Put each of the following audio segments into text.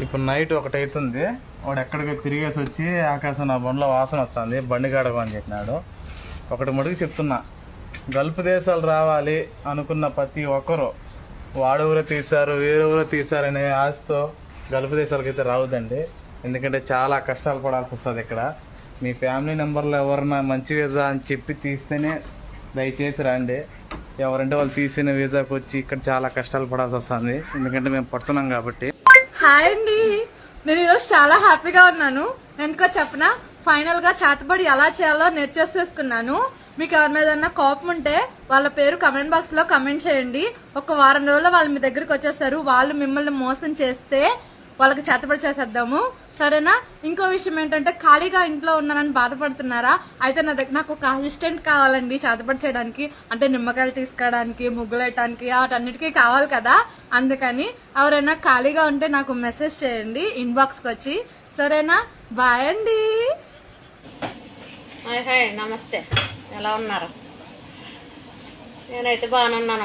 ఇప్పుడు నైట్ ఒకటి అవుతుంది వాడు ఎక్కడికి తిరిగేసి వచ్చి ఆకాశం నా బండిలో వాసన వస్తుంది బండి కాడకు అని చెప్పినాడు ఒకటి మటుకు చెప్తున్నా గల్ఫ్ దేశాలు రావాలి అనుకున్న ప్రతి ఒక్కరు వాడు ఊరే తీశారు వేరే ఊరే తీశారు అనే ఆశతో గల్ఫ్ దేశాలకు అయితే రావద్దండి ఎందుకంటే చాలా కష్టాలు పడాల్సి వస్తుంది ఇక్కడ మీ ఫ్యామిలీ నెంబర్లో ఎవరన్నా మంచి వీసా అని చెప్పి తీస్తేనే దయచేసి రండి ఎవరంటే వాళ్ళు తీసిన వీసాకి వచ్చి ఇక్కడ చాలా కష్టాలు పడాల్సి వస్తుంది ఎందుకంటే మేము పడుతున్నాం కాబట్టి హాయ్ అండి నేను ఈరోజు చాలా హ్యాపీగా ఉన్నాను ఎందుకో చెప్పనా ఫైనల్ గా చేతబడి ఎలా చేయాలో నేర్చేసేసుకున్నాను మీకు ఎవరి మీద కోపం ఉంటే వాళ్ళ పేరు కమెంట్ బాక్స్ లో కమెంట్ చేయండి ఒక వారం రోజుల్లో వాళ్ళు మీ దగ్గరికి వచ్చేస్తారు వాళ్ళు మిమ్మల్ని మోసం చేస్తే వాళ్ళకి చేతబడి చేసేద్దాము సరేనా ఇంకో విషయం ఏంటంటే ఖాళీగా ఇంట్లో ఉన్నానని బాధపడుతున్నారా అయితే నా దగ్గర నాకు ఒక అసిస్టెంట్ కావాలండి చేతబడి చేయడానికి అంటే నిమ్మకాయలు తీసుకురావడానికి ముగ్గులు వేయడానికి వాటన్నిటికీ కావాలి కదా అందుకని ఎవరైనా ఖాళీగా ఉంటే నాకు మెసేజ్ చేయండి ఇన్బాక్స్కి వచ్చి సరేనా బాయ్ అండి హాయ్ హాయ్ నమస్తే ఎలా ఉన్నారు నేనైతే బాగానే ఉన్నాను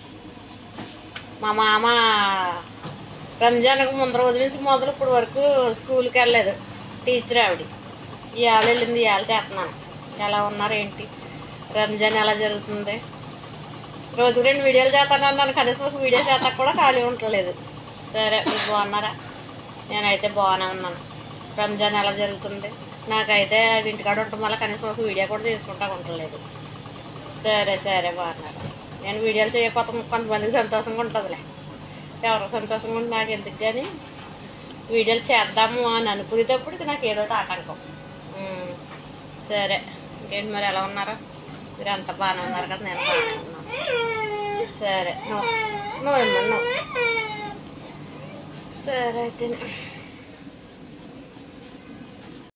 మా మామ రంజాన్కి ముందు రోజు నుంచి మొదలు ఇప్పుడు వరకు స్కూల్కి వెళ్ళలేదు టీచర్ ఆవిడ ఇవాళ వెళ్ళింది ఇవాళ చేస్తున్నాను ఎలా ఉన్నారు ఏంటి రంజాన్ ఎలా జరుగుతుంది రోజుకు రెండు వీడియోలు చేస్తాను అన్నాను కనీసం ఒక వీడియో చేస్తాక కూడా ఖాళీ ఉండలేదు సరే మీరు బాగున్నారా నేనైతే బాగానే ఉన్నాను రంజాన్ ఎలా జరుగుతుంది నాకైతే అది ఇంటికాడ ఉండటం వల్ల కనీసం ఒక వీడియో కూడా చేసుకుంటా ఉండలేదు సరే సరే బాగున్నారు నేను వీడియోలు చేయకపోతే కొంతమందికి సంతోషంగా ఉంటుందిలే ఎవరు సంతోషంగా ఉంటే నాకు ఎందుకు కానీ వీడియోలు చేద్దాము అని అనుకునేటప్పటికి నాకు ఏదో ఒకటి ఆటంకం ఉమ్, సరే ఇంకేంటి మరి ఎలా ఉన్నారా మీరు అంత బాగానే ఉన్నారు కదా నేను బాగానే ఉన్నాను సరే నువ్వు నువ్వు ఇమ్మా, నువ్వు సరే అయితే